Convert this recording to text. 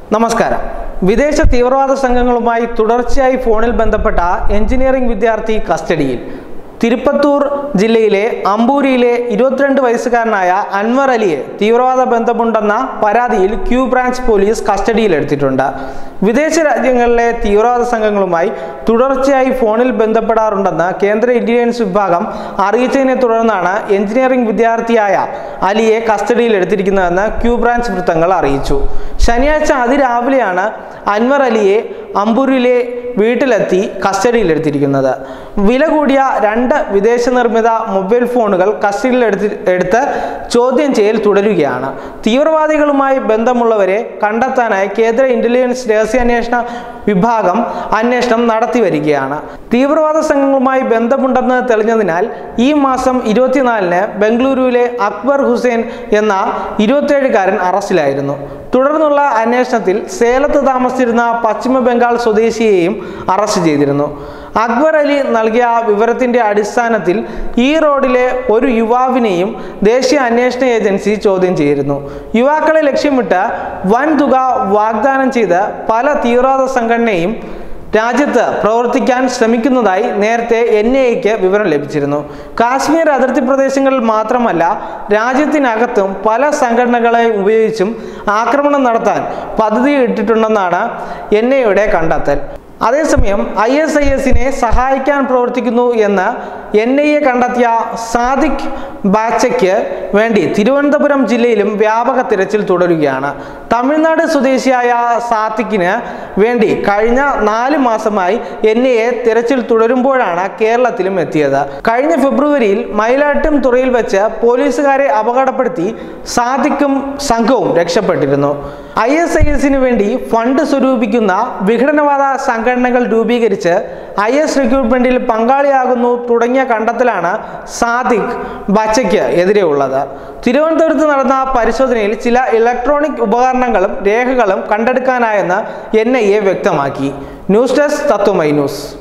നമസ്കാരം വിദേശ തീവ്രവാദ സംഘങ്ങളുമായി തുടർച്ചയായി ഫോണിൽ ബന്ധപ്പെട്ട എഞ്ചിനീയറിംഗ് വിദ്യാർത്ഥി കസ്റ്റഡിയിൽ തിരുപ്പത്തൂർ ജില്ലയിലെ അമ്പൂരിയിലെ ഇരുപത്തിരണ്ട് വയസ്സുകാരനായ അൻവർ അലിയെ തീവ്രവാദ ബന്ധമുണ്ടെന്ന പരാതിയിൽ ക്യൂ ബ്രാഞ്ച് പോലീസ് കസ്റ്റഡിയിലെടുത്തിട്ടുണ്ട് വിദേശ രാജ്യങ്ങളിലെ തീവ്രവാദ സംഘങ്ങളുമായി തുടർച്ചയായി ഫോണിൽ ബന്ധപ്പെടാറുണ്ടെന്ന് കേന്ദ്ര ഇന്റലിജൻസ് വിഭാഗം അറിയിച്ചതിനെ തുടർന്നാണ് എഞ്ചിനീയറിംഗ് വിദ്യാർത്ഥിയായ അലിയെ കസ്റ്റഡിയിലെടുത്തിരിക്കുന്നതെന്ന് ക്യൂ ബ്രാഞ്ച് വൃത്തങ്ങൾ അറിയിച്ചു ശനിയാഴ്ച അതിരാവിലെയാണ് അൻവർ അലിയെ അമ്പൂരിലെ വീട്ടിലെത്തി കസ്റ്റഡിയിലെടുത്തിരിക്കുന്നത് വില കൂടിയ രണ്ട് വിദേശ നിർമ്മിത മൊബൈൽ ഫോണുകൾ കസ്റ്റഡിയിലെടുത്ത് എടുത്ത് ചോദ്യം ചെയ്യൽ തുടരുകയാണ് തീവ്രവാദികളുമായി ബന്ധമുള്ളവരെ കണ്ടെത്താനായി കേന്ദ്ര ഇന്റലിജൻസ് രഹസ്യാന്വേഷണ വിഭാഗം അന്വേഷണം നടത്തി വരികയാണ് തീവ്രവാദ സംഘങ്ങളുമായി ബന്ധമുണ്ടെന്ന് തെളിഞ്ഞതിനാൽ ഈ മാസം ഇരുപത്തിനാലിന് ബംഗളൂരുവിലെ അക്ബർ ഹുസൈൻ എന്ന ഇരുപത്തേഴുകാരൻ അറസ്റ്റിലായിരുന്നു തുടർന്നുള്ള അന്വേഷണത്തിൽ സേലത്ത് താമസിച്ചിരുന്ന പശ്ചിമ ബംഗാൾ സ്വദേശിയെയും അറസ്റ്റ് ചെയ്തിരുന്നു അക്ബർ അലി നൽകിയ വിവരത്തിന്റെ അടിസ്ഥാനത്തിൽ ഈ റോഡിലെ ഒരു യുവാവിനെയും ദേശീയ അന്വേഷണ ഏജൻസി ചോദ്യം ചെയ്തിരുന്നു യുവാക്കളെ ലക്ഷ്യമിട്ട് വൻ തുക വാഗ്ദാനം ചെയ്ത് പല തീവ്രവാദ സംഘടനയും രാജ്യത്ത് പ്രവർത്തിക്കാൻ ശ്രമിക്കുന്നതായി നേരത്തെ എൻ ഐ എക്ക് വിവരം ലഭിച്ചിരുന്നു കാശ്മീർ അതിർത്തി പ്രദേശങ്ങളിൽ മാത്രമല്ല രാജ്യത്തിനകത്തും പല സംഘടനകളെ ഉപയോഗിച്ചും ആക്രമണം നടത്താൻ പദ്ധതി ഇട്ടിട്ടുണ്ടെന്നാണ് എൻ ഐയുടെ കണ്ടെത്തൽ അതേസമയം ഐ എസ് ഐ എസിനെ സഹായിക്കാൻ പ്രവർത്തിക്കുന്നു എന്ന് എൻ ഐ എ കണ്ടെത്തിയ സാദിഖ് ബാച്ചയ്ക്ക് വേണ്ടി തിരുവനന്തപുരം ജില്ലയിലും വ്യാപക തിരച്ചിൽ തുടരുകയാണ് തമിഴ്നാട് സ്വദേശിയായ സാദിഖിന് വേണ്ടി കഴിഞ്ഞ നാല് മാസമായി എൻ ഐ എ തിരച്ചിൽ തുടരുമ്പോഴാണ് കേരളത്തിലും എത്തിയത് കഴിഞ്ഞ ഫെബ്രുവരിയിൽ മയിലാട്ടും തുറയിൽ വെച്ച് പോലീസുകാരെ അപകടപ്പെടുത്തി സാദിഖും സംഘവും രക്ഷപ്പെട്ടിരുന്നു ഐ എസ് ഐ എസിന് വേണ്ടി ഫണ്ട് സ്വരൂപിക്കുന്ന വിഘടനവാദ സംഘടനകൾ രൂപീകരിച്ച് ഐ എസ് റിക്രൂട്ട്മെന്റിൽ പങ്കാളിയാകുന്നു തുടങ്ങിയ കണ്ടെത്തലാണ് സാദിഖ് ബച്ചയ്ക്ക് എതിരെയുള്ളത് തിരുവനന്തപുരത്ത് നടന്ന പരിശോധനയിൽ ചില ഇലക്ട്രോണിക് ഉപകരണങ്ങളും രേഖകളും കണ്ടെടുക്കാനായെന്ന് എൻ ഐ എ വ്യക്തമാക്കി ന്യൂസ് ഡെസ്ക് തത്വമൈ ന്യൂസ്